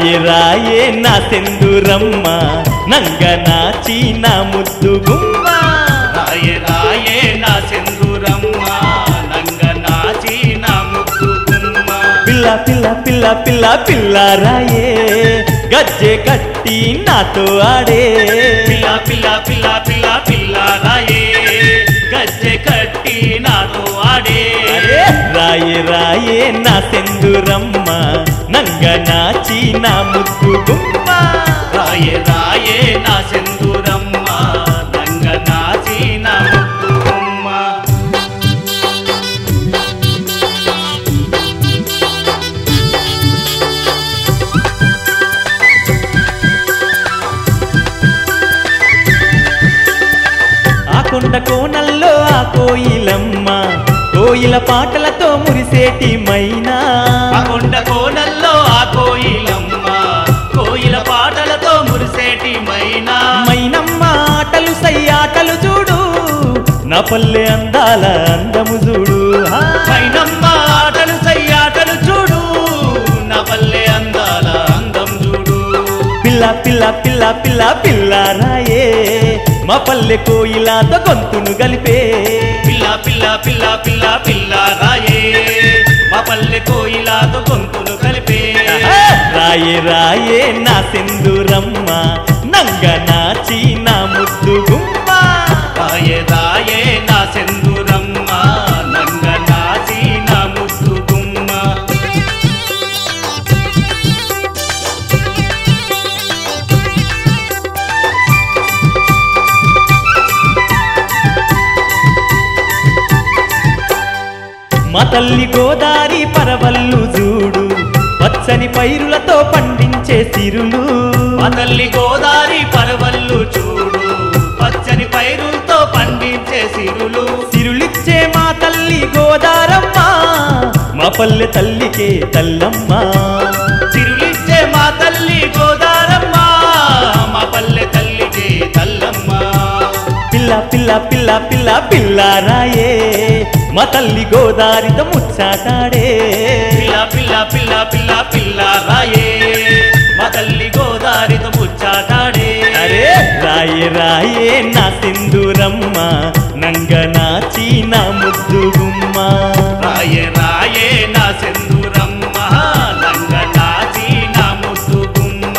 రాయే రాయే నా సెందురమ్మ నంగ నాచి నా ముద్దు గుమ్మ రాయే రాయే నా సింధూరమ్మ నంగ నాచి నా ముద్దు గుమ్మ పిల్ల పిల్ల పిల్ల పిల్ల పిల్ల రాయే గజ్జె కట్టి నాతో ఆడే పిల్ల పిల్ల పిల్ల పిల్ల పిల్ల రాయే గజ్జె కట్టి నాతో ఆడే అరే రాయే రాయే నా సెందురమ్మ నంగ నాచి నా ముద్దు గుమ్మ రాయే రాయే నా సింధూరమ్మ నంగ నాచి నా ముద్దు గుమ్మ ఆ కొండ కోనల్లో ఆ కోయిలమ్మ కోయిల పాటలతో మురిసేటి మైనా ఆ కొండ కోనల్లో ఆ కోయిలమ్మ కోయిల పాటలతో మురిసేటి మైనా మైనమ్మ ఆటలు సయ్యాటలు చూడు నా పల్లె అందాల అందము చూడు హా. పైనమ్మ ఆటలు సయ్యాటలు చూడు నా పల్లె అందాల అందం చూడు పిల్ల పిల్ల పిల్ల పిల్ల పిల్ల రాయే మా పల్లె కోయిలాతో గొంతును గలిపే పిల్ల పిల్ల పిల్ల పిల్ల పిల్ల రాయే మా పల్లె కోయిలాతో గొంతులు కలిపే ఆహా. రాయే రాయే నా సెందురమ్మ నంగ నాచి నా ముద్దు గుమ్మ రాయే రాయే నా సెందురమ్మ నంగ నాచి నా ముద్దు గుమ్మ మా తల్లి గోదారి పరవల్లు చూడు పచ్చని పైరులతో పండించే సిరులు మా తల్లి గోదారి పరవల్లు చూడు పచ్చని పైరులతో పండించే సిరులు సిరులిచ్చే మా తల్లి గోదారమ్మ మా పల్లె తల్లికే తల్లమ్మ సిరులిచ్చే మా తల్లి గోదారమ్మ మా పల్లె తల్లికే తల్లమ్మ పిల్ల పిల్ల పిల్ల పిల్ల పిల్ల రాయే మా తల్లి గోదారితో ముచ్చాటాడే పిల్ల పిల్ల పిల్ల పిల్ల పిల్ల రాయే మా తల్లి గోదారితో ముచ్చాటాడే అరే రాయే రాయే నా సింధూరమ్మ నంగ నాచి నా ముద్దు గుమ్మ రాయే రాయే నా సెందురమ్మ నంగ నాచి నా ముద్దు గుమ్మ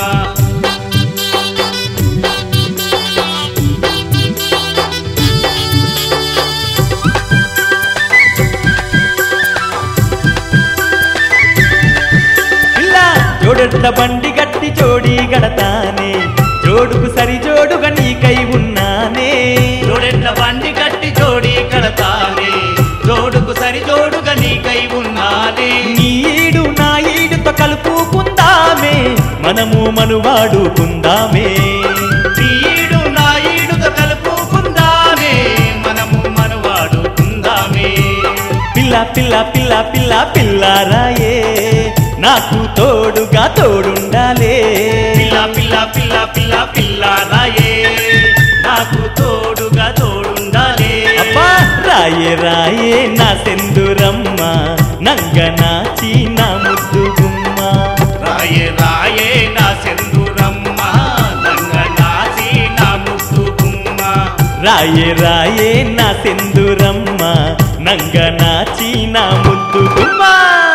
పిల్ల జోడెడ్ల బండి గట్టి జోడి గడతానే జోడుకు సరి జోడుగా నీకై ఉన్నానే జోడెడ్ల బండి కట్టి జోడి కడతానే జోడుకు సరి జోడుగా నీకై ఉన్నానే నీ ఈడు నా ఈడుతో కలుపుకుందామే మనము మనువాడుకుందామే ఈడు నా ఈడుతో కలుపుకుందామే మనము మనవాడుకుందామే పిల్ల పిల్ల పిల్ల పిల్ల పిల్ల రాయే నాకు తోడుగా తోడుండాలే పిల్ల పిల్ల పిల్ల పిల్ల పిల్ల రాయే నాకు తోడుగా తోడుండాలే అబ్బా రాయే రాయే నా సెందురమ్మ నంగ నాచి నా ముద్దు గుమ్మ రాయే రాయే నా సెందురమ్మ నంగ నాచి నా ముద్దు గుమ్మ రాయే రాయే నా సెందురమ్మ నంగ నాచి నా ముద్దు గుమ్మ